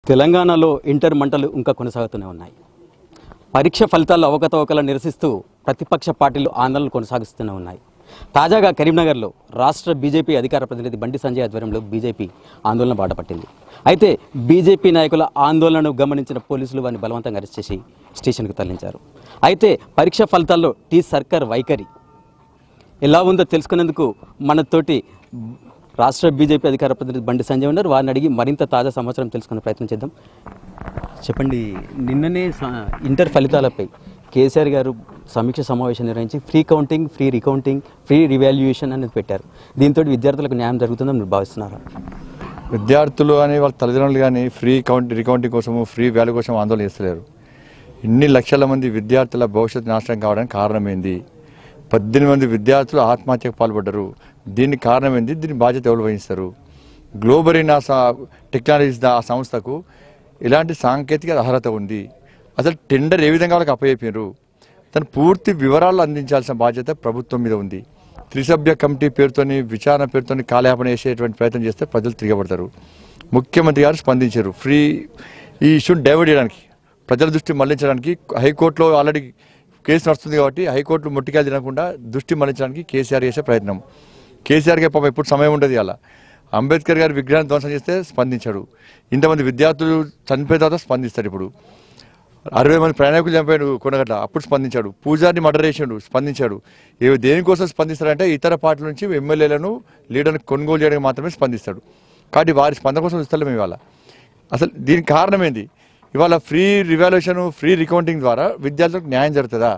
తెలంగాణలో ఇంటర్ మంటలు ఇంకా కొనసాగుతూనే ఉన్నాయి పరీక్ష ఫలితాల్లో అవకతవకలు నిరసిస్తూ ప్రతిపక్ష పార్టీలు ఆందోళనలు కొనసాగిస్తూనే ఉన్నాయి తాజాగా కరీంనగర్లో రాష్ట్ర బీజేపీ అధికార ప్రతినిధి బండి సంజయ్ ఆధ్వర్యంలో బీజేపీ ఆందోళన బాటపట్టింది అయితే బీజేపీ నాయకుల ఆందోళనను గమనించిన పోలీసులు వారిని బలవంతంగా అరెస్ట్ చేసి స్టేషన్కు తరలించారు అయితే పరీక్ష ఫలితాల్లో టీ సర్కార్ వైఖరి ఎలా ఉందో తెలుసుకునేందుకు మనతోటి రాష్ట్ర బీజేపీ అధికార ప్రతినిధి బండి సంజయ్ ఉన్నారు వారిని అడిగి మరింత తాజా సమాచారం తెలుసుకునే ప్రయత్నం చేద్దాం చెప్పండి నిన్ననే స- ఇంటర్ ఫలితాలపై కేసీఆర్ గారు సమీక్ష సమావేశం నిర్వహించి free counting free recounting free revaluation అనేది పెట్టారు దీంతో విద్యార్థులకు న్యాయం జరుగుతుందని మీరు భావిస్తున్నారా విద్యార్థులు అని వాళ్ళ తల్లిదండ్రులు కానీ ఫ్రీ కౌంట్ రికౌంటింగ్ కోసము ఫ్రీ వాల్యూ కోసం ఆందోళన చేస్తలేరు ఇన్ని లక్షల మంది విద్యార్థుల భవిష్యత్తు నాశనం కావడానికి కారణం ఏంది పద్దెనిమిది మంది విద్యార్థులు ఆత్మహత్యకు పాల్పడ్డారు దీనికి కారణం ఏంది దీని బాధ్యత ఎవరు వహిస్తారు గ్లోబరీన్ ఆ సా- టెక్నాలజీస్ దా- ఆ సంస్థకు ఇలాంటి సాంకేతిక అర్హత ఉంది అసలు టెండర్ ఏ విధంగా వాళ్ళకి అప్పచెప్పారు దాని పూర్తి వివరాలు అందించాల్సిన బాధ్యత ప్రభుత్వం మీద ఉంది త్రిసభ్య కమిటీ పేరుతోని విచారణ పేరుతోని కాలయాపన చేసేటువంటి ప్రయత్నం చేస్తే ప్రజలు తిరగబడతారు ముఖ్యమంత్రి గారు స్పందించారు ఫ్రీ ఈ ఇష్యూని డైవర్ట్ చేయడానికి ప్రజల దృష్టి మళ్లించడానికి హైకోర్టులో ఆల్రెడీ కేసు నడుస్తుంది కాబట్టి హైకోర్టు ముట్టికాయలు తినకుండా దృష్టి మళ్లించడానికి కేసీఆర్ చేసే ప్రయత్నం కేసీఆర్కి పాపం ఎప్పుడు సమయం ఉండదు అలా అంబేద్కర్ గారి విగ్రహాన్ని ధ్వంసం చేస్తే స్పందించాడు ఇంతమంది విద్యార్థులు చనిపోయిన తర్వాత స్పందిస్తాడు ఇప్పుడు అరవై మంది ప్రయాణికులు చంపాడు కొనగట్ల అప్పుడు స్పందించాడు పూజారిని మర్డర్ చేసాడు స్పందించాడు ఏ దేనికోసం స్పందిస్తాడంటే ఇతర పార్టీల నుంచి ఎమ్మెల్యేలను లీడర్ని కొనుగోలు చేయడానికి మాత్రమే స్పందిస్తాడు కాబట్టి వారి స్పందన కోసం ఇస్తలేము ఇవాళ అసలు దీనికి కారణం ఏంది ఇవాళ ఫ్రీ రివాల్యూషన్ ఫ్రీ రికౌంటింగ్ ద్వారా విద్యార్థులకు న్యాయం జరుగుతుందా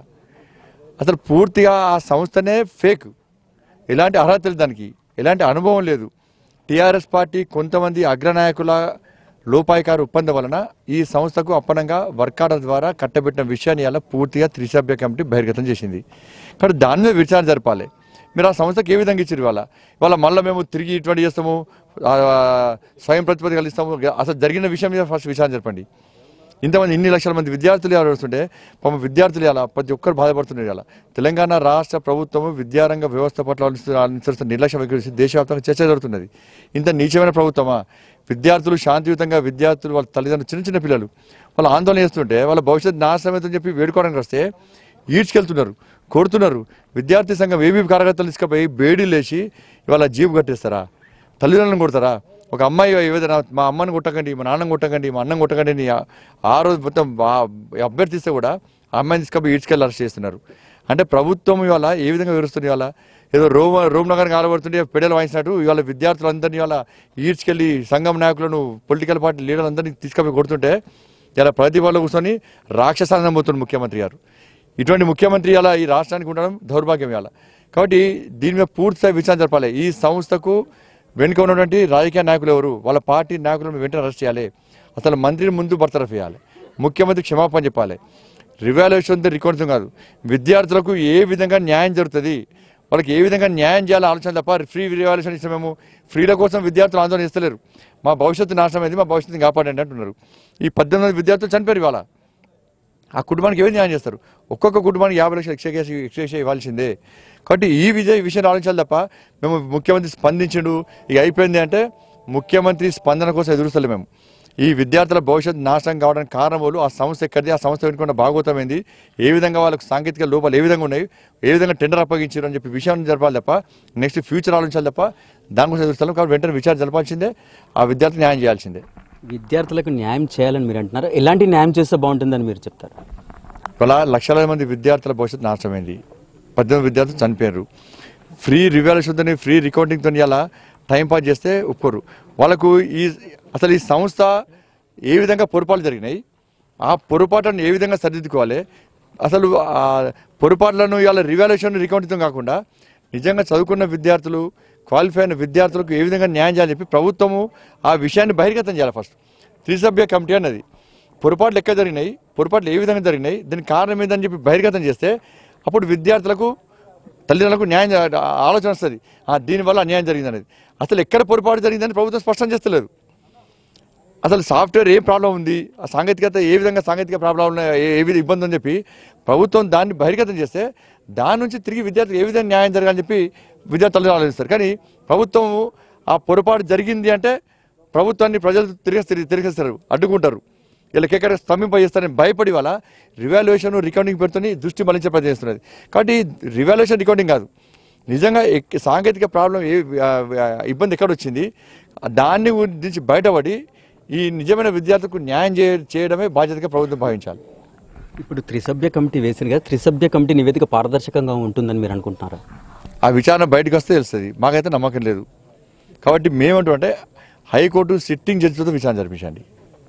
అసలు పూర్తిగా ఆ సంస్థనే ఫేక్ ఎలాంటి అర్హత లేదు దానికి ఎలాంటి అనుభవం లేదు టీఆర్ఎస్ పార్టీ కొంతమంది అగ్రనాయకుల లోపాయికారు ఒప్పందం వలన ఈ సంస్థకు అప్పనంగా వర్క్ ఆర్డర్ ద్వారా కట్టబెట్టిన విషయాన్ని ఇలా పూర్తిగా త్రిసభ్య కమిటీ బహిర్గతం చేసింది కాబట్టి దాని మీద విచారణ జరపాలి మీరు ఆ సంస్థకి ఏ విధంగా ఇచ్చారు ఇవాళ ఇవాళ మళ్ళీ మేము తిరిగి ఇటువంటి చేస్తాము ఆ, స్వయం ప్రతిపత్తి కలిగిస్తాము అసలు జరిగిన విషయం మీద ఫస్ట్ విచారణ జరపండి ఇంతమంది ఇన్ని లక్షల మంది విద్యార్థులు ఎవరు వస్తుంటే పాపం విద్యార్థులు ఇలా ప్రతి ఒక్కరు బాధపడుతున్నారు ఇలా తెలంగాణ రాష్ట్ర ప్రభుత్వం విద్యారంగ వ్యవస్థ పట్ల అనుసరి- అనుసరిస్తున్న నిర్లక్ష్యం వైఖరి దేశవ్యాప్తంగా చర్చ జరుగుతున్నది ఇంత నీచమైన ప్రభుత్వమా విద్యార్థులు శాంతియుతంగా విద్యార్థులు వాళ్ళ తల్లిదండ్రులు చిన్న చిన్న పిల్లలు వాళ్ళు ఆందోళన చేస్తుంటే వాళ్ళ భవిష్యత్తు నాశనం అవుతుందని చెప్పి వేడుకోవడానికి వస్తే ఈడ్చుకెళ్తున్నారు కొడుతున్నారు విద్యార్థి సంఘం ఏబీపీ కార్యకర్తలు తీసుకుపోయి బేడీ లేచి ఇవాళ జీపు కట్టేస్తారా తల్లిదండ్రులను కొడతారా ఒక అమ్మాయి ఏదైనా మా అమ్మని కొట్టకండి మా నాన్నని కొట్టకండి మా అన్నం కొట్టకండి అని ఆ- ఆ రోజు మొత్తం ఆ- అభ్యర్థిస్తే కూడా ఆ అమ్మాయిని తీసుకుపోయి ఈడ్చుకెళ్ళి అరెస్ట్ చేస్తున్నారు అంటే ప్రభుత్వం ఇవాళ ఏ విధంగా వివరిస్తుంది ఇవాళ ఏదో రోమ్ రోమ్ నగర్ కాలబడుతుంటే పెడలు వాయించినట్టు ఇవాళ విద్యార్థులందరినీ ఇవాళ ఈడ్చుకెళ్ళి సంఘం నాయకులను పొలిటికల్ పార్టీ లీడర్లందరినీ తీసుకుపోయి కొడుతుంటే ఇలా ప్రతి వాళ్ళు కూర్చొని రాక్షసాన్ని నమ్ముతుంది ముఖ్యమంత్రి గారు ఇటువంటి ముఖ్యమంత్రి అలా ఈ రాష్ట్రానికి ఉండడం దౌర్భాగ్యం ఇవాళ కాబట్టి దీని మీద పూర్తిస్థాయి విచారణ జరపాలి ఈ సంస్థకు వెనుక ఉన్నటువంటి రాజకీయ నాయకులు ఎవరు వాళ్ళ పార్టీ నాయకులను వెంటనే అరెస్ట్ చేయాలి అసలు మంత్రిని ముందు బర్తరఫ్ చేయాలి ముఖ్యమంత్రి క్షమాపణ చెప్పాలి రివాల్యూషన్ రికార్డ్స్ కాదు విద్యార్థులకు ఏ విధంగా న్యాయం జరుగుతుంది వాళ్ళకి ఏ విధంగా న్యాయం చేయాలో ఆలోచన తప్ప ఫ్రీ రివాల్యూషన్ ఇస్తే మేము ఫ్రీల కోసం విద్యార్థులు ఆందోళన చేస్తలేరు మా భవిష్యత్తు నాశనం అయింది మా భవిష్యత్తుని కాపాడండి అంటున్నారు ఈ పద్దెనిమిది మంది విద్యార్థులు చనిపోయారు ఇవాళ ఆ కుటుంబానికి ఏమి న్యాయం చేస్తారు ఒక్కొక్క కుటుంబానికి యాభై లక్షలు ఎక్స్ట్రా ఎక్స్ట్రా ఇవ్వాల్సిందే కాబట్టి ఈ విజయ విషయం ఆలోచించాలి తప్ప మేము ముఖ్యమంత్రి స్పందించడు ఇక అయిపోయింది అంటే ముఖ్యమంత్రి స్పందన కోసం ఎదురుస్తలే మేము ఈ విద్యార్థుల భవిష్యత్తు నాశనం కావడానికి కారణం వాళ్ళు ఆ సంస్థ ఎక్కడిది ఆ సంస్థ వెనుకున్న భాగవతమైంది ఏ విధంగా వాళ్ళకి సాంకేతిక లోపాలు ఏ విధంగా ఉన్నాయి ఏ విధంగా టెండర్ అప్పగించారు అని చెప్పి విషయాన్ని జరపాలి తప్ప నెక్స్ట్ ఫ్యూచర్ ఆలోచించాలి తప్ప దానికోసం ఎదురుస్తాం కాబట్టి వెంటనే విచారణ జరపాల్సిందే ఆ విద్యార్థి న్యాయం చేయాల్సిందే విద్యార్థులకు న్యాయం చేయాలని మీరు అంటున్నారు ఎలాంటి న్యాయం చేస్తే బాగుంటుందని మీరు చెప్తారు ఇలా లక్షలాది మంది విద్యార్థుల భవిష్యత్తు నాశనమైంది పద్దెనిమిది విద్యార్థులు చనిపోయారు ఫ్రీ రివాల్యూషన్తో ఫ్రీ రికౌంటింగ్తో ఇలా టైం పాస్ చేస్తే ఒప్పుకోరు వాళ్ళకు ఈ అసలు ఈ సంస్థ ఏ విధంగా పొరపాట్లు జరిగినాయి ఆ పొరపాట్లను ఏ విధంగా సరిదిద్దుకోవాలి అసలు ఆ పొరపాట్లను ఇవాళ రివాల్యూషన్ రికౌంటింగ్తో కాకుండా నిజంగా చదువుకున్న విద్యార్థులు క్వాలిఫై అయిన విద్యార్థులకు ఏ విధంగా న్యాయం చేయాలని చెప్పి ప్రభుత్వము ఆ విషయాన్ని బహిర్గతం చేయాలి ఫస్ట్ త్రిసభ్య కమిటీ అన్నది పొరపాట్లు ఎక్కడ జరిగినాయి పొరపాట్లు ఏ విధంగా జరిగినాయి దీనికి కారణం ఏందని చెప్పి బహిర్గతం చేస్తే అప్పుడు విద్యార్థులకు తల్లిదండ్రులకు న్యాయం జ- ఆలోచన వస్తుంది ఆ, దీనివల్ల అన్యాయం జరిగింది అనేది అసలు ఎక్కడ పొరపాటు జరిగిందని ప్రభుత్వం స్పష్టం చేస్తలేదు అసలు సాఫ్ట్వేర్ ఏ ప్రాబ్లం ఉంది ఆ సాంకేతికత ఏ విధంగా సాంకేతిక ప్రాబ్లం ఉన్నాయి ఏ- ఏ విధ ఇబ్బంది అని చెప్పి ప్రభుత్వం దాన్ని బహిర్గతం చేస్తే దాని నుంచి తిరిగి విద్యార్థులకు ఏ విధంగా న్యాయం జరగాలని చెప్పి విద్యార్థులు ఆలోచిస్తారు కానీ ప్రభుత్వం ఆ పొరపాటు జరిగింది అంటే ప్రభుత్వాన్ని ప్రజలు తిరిగి తిరిగిస్తారు అడ్డుకుంటారు వీళ్ళకి ఎక్కడ స్తంభింప చేస్తారని భయపడి వాళ్ళ రివాల్యుయేషన్ రికౌంటింగ్ పెడుతుంది దృష్టి మళ్లించే ప్రయత్నం చేస్తున్నది కాబట్టి రివాల్యుయేషన్ రికౌంటింగ్ కాదు నిజంగా ఎక్- సాంకేతిక ప్రాబ్లం ఏ ఆ, ఆ, ఇబ్బంది ఎక్కడ వచ్చింది దాన్ని నుంచి బయటపడి ఈ నిజమైన విద్యార్థులకు న్యాయం చేయ చేయడమే బాధ్యతగా ప్రభుత్వం భావించాలి ఇప్పుడు త్రిసభ్య కమిటీ వేసింది కదా త్రిసభ్య కమిటీ నివేదిక పారదర్శకంగా ఉంటుందని మీరు అనుకుంటున్నారా ఆ విచారణ బయటకు వస్తే తెలుస్తుంది మాకైతే నమ్మకం లేదు కాబట్టి మేమంటాం అంటే హైకోర్టు సిట్టింగ్ జడ్జితో విచారణ జరిపించండి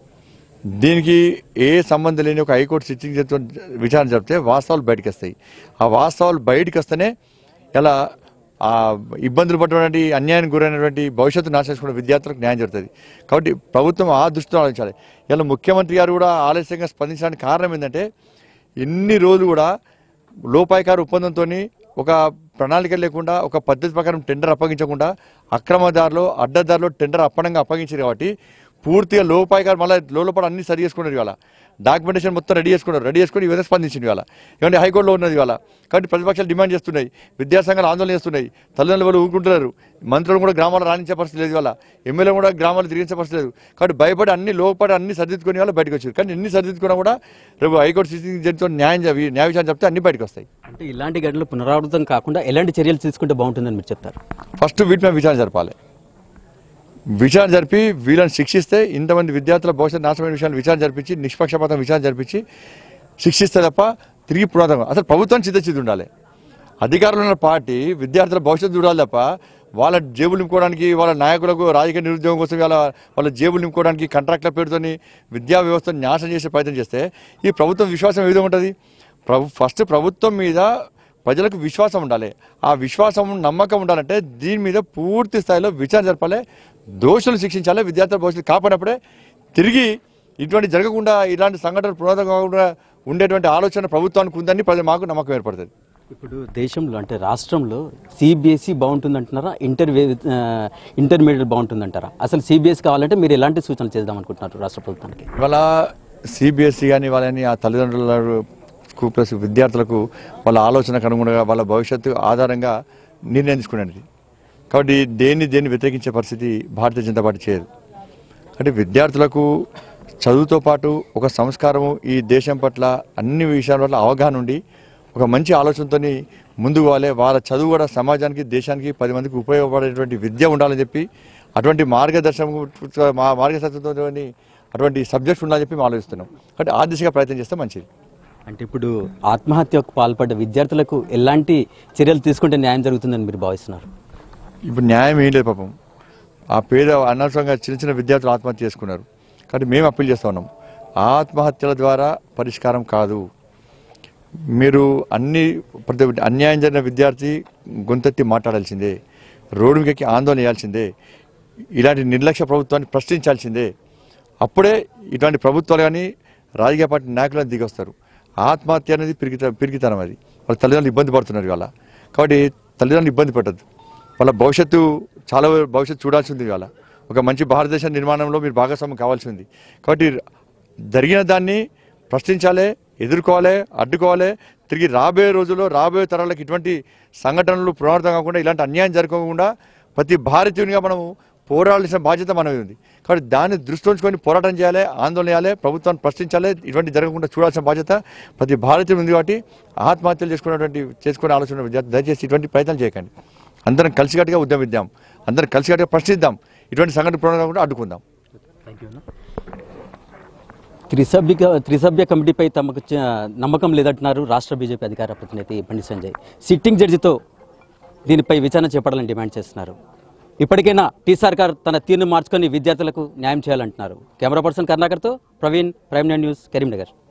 దీనికి ఏ సంబంధం లేని ఒక హైకోర్టు సిట్టింగ్ జడ్జితో విచారణ జరిపితే వాస్తవాలు బయటకు వస్తాయి ఆ వాస్తవాలు బయటకు వస్తేనే ఇలా ఆ ఇబ్బందులు పడినటువంటి అన్యాయానికి గురైనటువంటి భవిష్యత్తు నాశించుకున్న విద్యార్థులకు న్యాయం జరుగుతుంది కాబట్టి ప్రభుత్వం ఆ దృష్టితో ఆలోచించాలి ఇలా ముఖ్యమంత్రి గారు కూడా ఆలస్యంగా స్పందించడానికి కారణం ఏంటంటే ఇన్ని రోజులు కూడా లోపాయకార ఒప్పందంతో ఒక ప్రణాళిక లేకుండా ఒక పద్ధతి ప్రకారం టెండర్ అప్పగించకుండా అక్రమదారులు అడ్డదారులు టెండర్ అప్పనంగా అప్పగించారు కాబట్టి పూర్తిగా లోపాయకారు మళ్ళీ లోపల అన్ని సరి చేసుకున్నారు ఇవాళ డాక్యుమెంటేషన్ మొత్తం రెడీ చేసుకున్నారు రెడీ చేసుకుని ఈ విధంగా స్పందించింది ఇవాళ ఇవన్నీ హైకోర్టులో ఉన్నది ఇవాళ కాబట్టి ప్రతిపక్షాలు డిమాండ్ చేస్తున్నాయి విద్యాసంఘాలు ఆందోళన చేస్తున్నాయి తల్లిదండ్రులు వాళ్ళు ఊరుకుంటున్నారు మంత్రులు కూడా గ్రామాలు రాణించే పరిస్థితి లేదు ఇవాళ ఎమ్మెల్యే కూడా గ్రామాలు తిరిగించే పరిస్థితి లేదు కాబట్టి భయపడి అన్ని లోపడి అన్ని సరిదిద్దుకుని వాళ్ళు బయటకు వచ్చారు కానీ ఎన్ని సరిదిద్దుకున్నా కూడా రేపు హైకోర్టు సిట్టింగ్ జడ్జితో న్యాయం చెవి- న్యాయ విచారణ చెప్తే అన్ని బయటకు వస్తాయి అంటే ఇలాంటి ఘటనలు పునరావృతం కాకుండా ఎలాంటి చర్యలు తీసుకుంటే బాగుంటుందని మీరు చెప్తారు ఫస్ట్ వీటి మీద విచారణ జరపాలి విచారణ జరిపి వీళ్ళని శిక్షిస్తే ఇంతమంది విద్యార్థుల భవిష్యత్ నాశనమైన విషయాలు విచారణ జరిపించి నిష్పక్షపాతం విచారణ జరిపించి శిక్షిస్తే తప్ప తిరిగి పునాదం అసలు ప్రభుత్వం చిత్తచిద్ది ఉండాలి అధికారంలో ఉన్న పార్టీ విద్యార్థుల భవిష్యత్తు చూడాలి తప్ప వాళ్ళ జేబులు నింపుకోవడానికి వాళ్ళ నాయకులకు రాజకీయ నిరుద్యోగం కోసం వాళ్ళ వాళ్ళ జేబులు నింపుకోవడానికి కాంట్రాక్ట్ల పేరుతోని విద్యా వ్యవస్థను నాశనం చేసే ప్రయత్నం చేస్తే ఈ ప్రభుత్వం విశ్వాసం ఏ విధంగా ఉంటుంది ప్రభు ఫస్ట్ ప్రభుత్వం మీద ప్రజలకు విశ్వాసం ఉండాలి ఆ విశ్వాసం నమ్మకం ఉండాలంటే దీని మీద పూర్తి స్థాయిలో విచారణ జరపాలి దోషులు శిక్షించాలి విద్యార్థుల భవిష్యత్తు కాపాడినప్పుడే తిరిగి ఇటువంటి జరగకుండా ఇలాంటి సంఘటనలు పునరావృతం కాకుండా ఉండేటువంటి ఆలోచన ప్రభుత్వానికి ఉందని ప్రజలు మాకు నమ్మకం ఏర్పడుతుంది ఇప్పుడు దేశంలో అంటే రాష్ట్రంలో సిబిఎస్ఈ బాగుంటుంది అంటున్నారా ఇంటర్ ఇంటర్మీడియట్ బాగుంటుంది అంటారా అసలు సిబిఎస్ కావాలంటే మీరు ఎలాంటి సూచనలు చేద్దాం అనుకుంటున్నారు రాష్ట్ర ప్రభుత్వానికి ఇవాళ సిబిఎస్ఈ కానీ వాళ్ళని ఆ తల్లిదండ్రులకు ప్లస్ విద్యార్థులకు వాళ్ళ ఆలోచనకు అనుగుణంగా వాళ్ళ భవిష్యత్తు ఆధారంగా నిర్ణయం తీసుకునేది కాబట్టి దేన్ని దేన్ని వ్యతిరేకించే పరిస్థితి భారతీయ జనతా పార్టీ చేయదు అంటే విద్యార్థులకు చదువుతో పాటు ఒక సంస్కారము ఈ దేశం పట్ల అన్ని విషయాల పట్ల అవగాహన ఉండి ఒక మంచి ఆలోచనతో ముందుకు పోవాలి వాళ్ళ చదువు కూడా సమాజానికి దేశానికి పది మందికి ఉపయోగపడేటువంటి విద్య ఉండాలని చెప్పి అటువంటి మార్గదర్శనం మా మార్గదర్శకంతో అటువంటి సబ్జెక్ట్స్ ఉండాలని చెప్పి మేము ఆలోచిస్తున్నాం కాబట్టి ఆ దిశగా ప్రయత్నం చేస్తే మంచిది అంటే ఇప్పుడు ఆత్మహత్యకు పాల్పడ్డ విద్యార్థులకు ఎలాంటి చర్యలు తీసుకుంటే న్యాయం జరుగుతుందని మీరు భావిస్తున్నారు ఇప్పుడు న్యాయం ఏం లేదు పాపం ఆ పేద అనవసరంగా చిన్న చిన్న విద్యార్థులు ఆత్మహత్య చేసుకున్నారు కాబట్టి మేము అప్పీల్ చేస్తా ఉన్నాం ఆత్మహత్యల ద్వారా పరిష్కారం కాదు మీరు అన్ని ప్రతి అన్యాయం జరిగిన విద్యార్థి గొంతెత్తి మాట్లాడాల్సిందే రోడ్డు మీదకి ఆందోళన చేయాల్సిందే ఇలాంటి నిర్లక్ష్య ప్రభుత్వాన్ని ప్రశ్నించాల్సిందే అప్పుడే ఇటువంటి ప్రభుత్వాలు కానీ రాజకీయ పార్టీ నాయకులను దిగొస్తారు ఆత్మహత్య అనేది పిరిగిత పిరిగితనం అది వాళ్ళ తల్లిదండ్రులు ఇబ్బంది పడుతున్నారు ఇవాళ కాబట్టి తల్లిదండ్రులు ఇబ్బంది పడద్దు వాళ్ళ భవిష్యత్తు చాలా భవిష్యత్తు చూడాల్సి ఉంది ఇవాళ ఒక మంచి భారతదేశ నిర్మాణంలో మీరు భాగస్వామ్యం కావాల్సి ఉంది కాబట్టి జరిగిన దాన్ని ప్రశ్నించాలి ఎదుర్కోవాలి అడ్డుకోవాలి తిరిగి రాబోయే రోజుల్లో రాబోయే తరాలకు ఇటువంటి సంఘటనలు పునరావృతం కాకుండా ఇలాంటి అన్యాయం జరగకుండా ప్రతి భారతీయునిగా మనము పోరాడాల్సిన బాధ్యత మనమే ఉంది కాబట్టి దాన్ని దృష్టి ఉంచుకొని పోరాటం చేయాలి ఆందోళన చేయాలి ప్రభుత్వాన్ని ప్రశ్నించాలి ఇటువంటి జరగకుండా చూడాల్సిన బాధ్యత ప్రతి భారతీయుడు ఉంది కాబట్టి ఆత్మహత్యలు చేసుకున్నటువంటి చేసుకునే ఆలోచన ఉన్న విద్యార్థి దయచేసి ఇటువంటి ప్రయత్నాలు చేయకండి అందరం కలిసికట్టుగా ఉద్యమిద్దాం అందరం కలిసికట్టుగా ప్రశ్నిద్దాం ఇటువంటి సంఘటన పునరావృతం కాకుండా అడ్డుకుందాం త్రిసభ్య త్రిసభ్య కమిటీపై తమకు చ- నమ్మకం లేదంటున్నారు రాష్ట్ర బీజేపీ అధికార ప్రతినిధి బండి సంజయ్ సిట్టింగ్ జడ్జితో దీనిపై విచారణ చేపడాలని డిమాండ్ చేస్తున్నారు ఇప్పటికైనా టీ సర్కార్ తన తీరును మార్చుకొని విద్యార్థులకు న్యాయం చేయాలంటున్నారు కెమెరా పర్సన్ కర్ణాకర్తో Praveen prime nine news Karimnagar